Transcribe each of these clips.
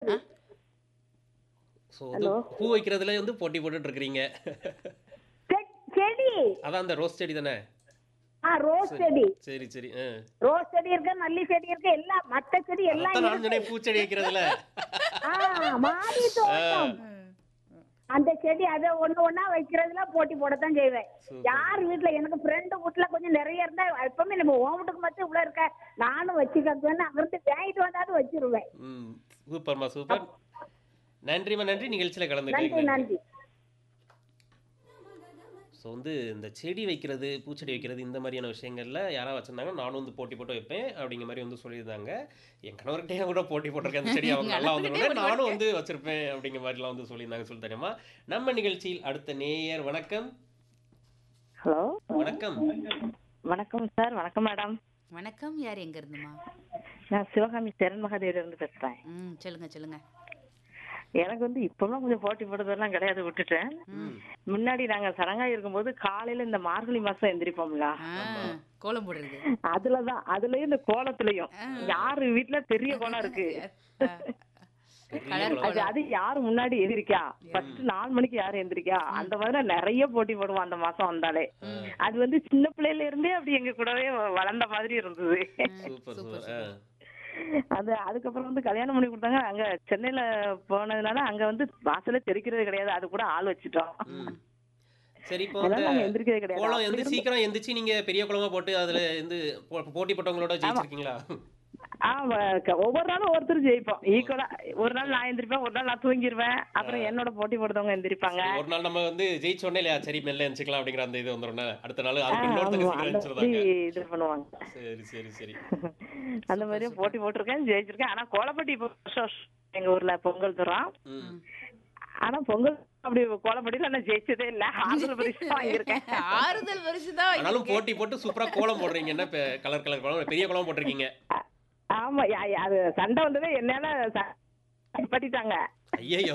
So வந்து பூ வைக்கிறதுல வந்து போட்டி போட்டுட்டு இருக்கிறீங்க செ- செடி அதான் அந்த ரோஸ் செடி தானே ஆ ரோஸ் செடி சரி சரி ஆ ரோஸ் செடி இருக்கு மல்லி செடி இருக்கு எல்லாம் மத்த செடி எல்லாம் அதான் நான் இருக்கு. சொன்னேன் பூச்செடி வைக்கிறதுல ஆ மாடி தோட்டம் அந்த செடி அதை ஒண்ணு ஒண்ணா வைக்கிறதுல போட்டி போடத்தான் செய்வேன் Super. யார் வீட்டுல எனக்கு ஃப்ரெண்டு வீட்டுல கொஞ்சம் நிறைய இருந்தா எப்பவுமே நம்ம உன் வீட்டுக்கு மட்டும் இவ்வளவு இருக்க நானும் வச்சுக்கன்னு அங்கிருந்து வாங்கிட்டு வந்தாலும் வச்சிருவேன் ம் சூப்பர்மா சூப்பர் நன்றிம்மா நன்றி நிகழ்ச்சியில் நன்றி கலந்துக்கிட்டீங்க நன்றி ஸோ வந்து இந்த செடி வைக்கிறது பூச்செடி வைக்கிறது இந்த மாதிரியான விஷயங்கள்ல யாராவது வச்சிருந்தாங்க நானும் வந்து போட்டி போட்டு வைப்பேன் அப்படிங்கிற மாதிரி வந்து சொல்லியிருந்தாங்க என் கணவர்கிட்டயே கூட போட்டி போட்டிருக்கேன் அந்த செடி அவங்க நல்லா வந்து நானும் வந்து வச்சிருப்பேன் அப்படிங்கிற மாதிரிலாம் வந்து சொல்லியிருந்தாங்க சொல்லி தெரியுமா நம்ம நிகழ்ச்சியில் அடுத்த நேயர் வணக்கம் ஹலோ வணக்கம் வணக்கம் சார் வணக்கம் மேடம் வணக்கம் யார் எங்க இருந்துமா நான் சிவகாமி சரண் மகாதேவில இருந்து பேசுறேன் ம் சொல்லுங்க சொல்லுங்க எனக்கு வந்து இப்பெல்லாம் கொஞ்சம் போட்டி போடுறதெல்லாம் கிடையாது விட்டுட்டேன் முன்னாடி நாங்க சரங்கா இருக்கும்போது காலையில இந்த மார்கழி மாசம் எந்திரிப்போம்ல ஆ, கோலம் போடுறது அதுலதான் அதுலயும் இந்த கோலத்துலயும் யாரு வீட்டுல பெரிய கோலம் இருக்கு கலர் அது அது யாரு முன்னாடி எதிரிக்கா ஃபர்ஸ்ட் நாலு மணிக்கு யாரு எந்திரிக்கா அந்த மாதிரி நிறைய போட்டி போடுவோம் அந்த மாசம் வந்தாலே அது வந்து சின்ன பிள்ளையில இருந்தே அப்படி எங்க கூடவே வளர்ந்த மாதிரி இருந்தது சூப்பர் சூப்பர் ஆ அது அதுக்கப்புறம் வந்து கல்யாணம் பண்ணி கொடுத்தாங்க அங்க சென்னையில போனதுனால அங்க வந்து வாசல்ல தெளிக்கிறது கிடையாது அது கூட ஆள் வச்சுட்டோம் ம். சரி இப்போ அதனால நாங்க வந்து எந்திரிக்கிறது கிடையாது கோலம் அப்படி வந்து இருந்து- சீக்கிரம் எந்திரிச்சு நீங்க பெரிய குளமா போட்டு அதுல வந்து போ- போட்டி போட்டவங்களோட ஜெயிச்சிருக்கீங்களா ஆமா க- ஒவ்வொரு நாளும் ஒருத்தர் ஜெயிப்போம் ஈக்குவலா ஒரு நாள் நான் எந்திரிப்பேன் ஒரு நாள் நான் தூங்கிடுவேன் அப்புறம் என்னோட போட்டி போடுறவங்க எந்திரிப்பாங்க ஒரு நாள் நம்ம வந்து ஜெயிச்சோடனே இல்லையா சரி மெல்ல எந்திரிக்கலாம் அப்படிங்கிற அந்த இது வந்துடும் அடுத்த நாள் ஆ, அதுக்கு இன்னொருத்தங்க ஆமா, சீக்கிரம் அந்த மாதிரி எந்திரிச்சிருந்தாங்க இது பண்ணுவாங்க சரி சரி சரி அந்த மாதிரியே போட்டி போட்டிருக்கேன் ஜெயிச்சிருக்கேன் ஆனா கோலப்பட்டி இப்போ வருஷம் வருஷம் எங்க ஊர்ல பொங்கல் தரும் ம். ஆனா பொங்கல் அப்படி கோலப்பட்டியில நான் ஜெயிச்சதே இல்ல ஆறுதல் பரிசு வாங்கியிருக்கேன் ஆறுதல் பரிசு தான் ஆனாலும் போட்டி போட்டு சூப்பரா கோலம் போடுறீங்க என்ன இப்ப கலர் கலர் கோலம் பெரிய கோலம் போட்டிருக்கீங்க ஆ- ஆமா யா- யா- அது சண்டை வந்ததே என்னால ச- பட்டிட்டாங்க ஐயோ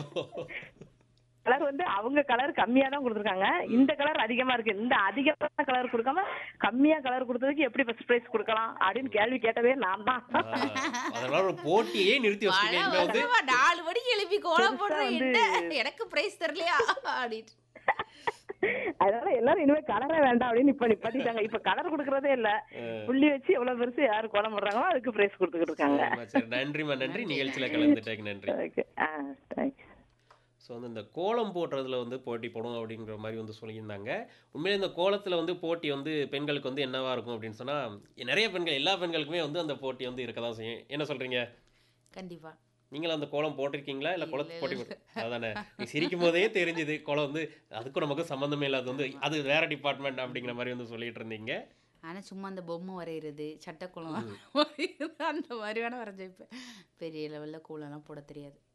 கலர் வந்து அவங்க கலர் கம்மியா தான் கொடுத்துருக்காங்க இந்த கலர் அதிகமா இருக்கு இந்த அதிகமான கலர் கொடுக்காம கம்மியா கலர் கொடுத்ததுக்கு எப்படி ஃபர்ஸ்ட் பிரைஸ் கொடுக்கலாம் அப்படின்னு கேள்வி கேட்டதே நான் தான் அதனால ஒரு போட்டியே நிறுத்தி பல வச்சிருக்கீங்க இனிமே வந்து வருஷமா நாலு மணிக்கு எழுப்பி கோலம் பெருசா போடுறேன் வந்து- என்ன எனக்கு பிரைஸ் தரலையா அப்படின்ட்டு அதனால எல்லாரும் இனிமே கலரே வேண்டாம் அப்படின்னு இப்ப நிப்பாட்டிட்டாங்க இப்ப கலர் கொடுக்கறதே இல்ல புள்ளி வச்சு எவ்வளவு பெருசு யாரு கோலம் போடுறாங்களோ அதுக்கு பிரைஸ் கொடுத்துக்கிட்டு இருக்காங்க சரிம்மா, சரி நன்றிம்மா நன்றி நிகழ்ச்சியில கலந்துட்டேங்க நன்றி Okay. ஆ தேங்க்ஸ் ஸோ வந்து இந்த கோலம் போடுறதுல வந்து போட்டி போடும் அப்படிங்கிற மாதிரி வந்து சொல்லியிருந்தாங்க உண்மையிலே இந்த கோலத்தில் வந்து போட்டி வந்து பெண்களுக்கு வந்து என்னவா இருக்கும் அப்படின்னு சொன்னால் நிறைய பெண்கள் எல்லா பெண்களுக்குமே வந்து அந்த போட்டி வந்து இருக்க தான் செய்யும் என்ன சொல்கிறீங்க கண்டிப்பா நீங்களும் அந்த கோலம் போட்டிருக்கீங்களா இல்லை இல்ல, கோலத்து போட்டி இல்ல. போட்டு அதானே நீ சிரிக்கும் போதே தெரிஞ்சுது கோலம் வந்து அதுக்கும் நமக்கு சம்மந்தமே இல்லாத வந்து அது வேற டிபார்ட்மெண்ட் அப்படிங்கிற மாதிரி வந்து சொல்லிட்டு இருந்தீங்க ஆனா சும்மா அந்த பொம்மை வரைகிறது சட்டக்குளம் அந்த மாதிரி வேணா வரைஞ்சிப்பேன் பெரிய லெவல்ல கோலம்லாம் போட தெரியாது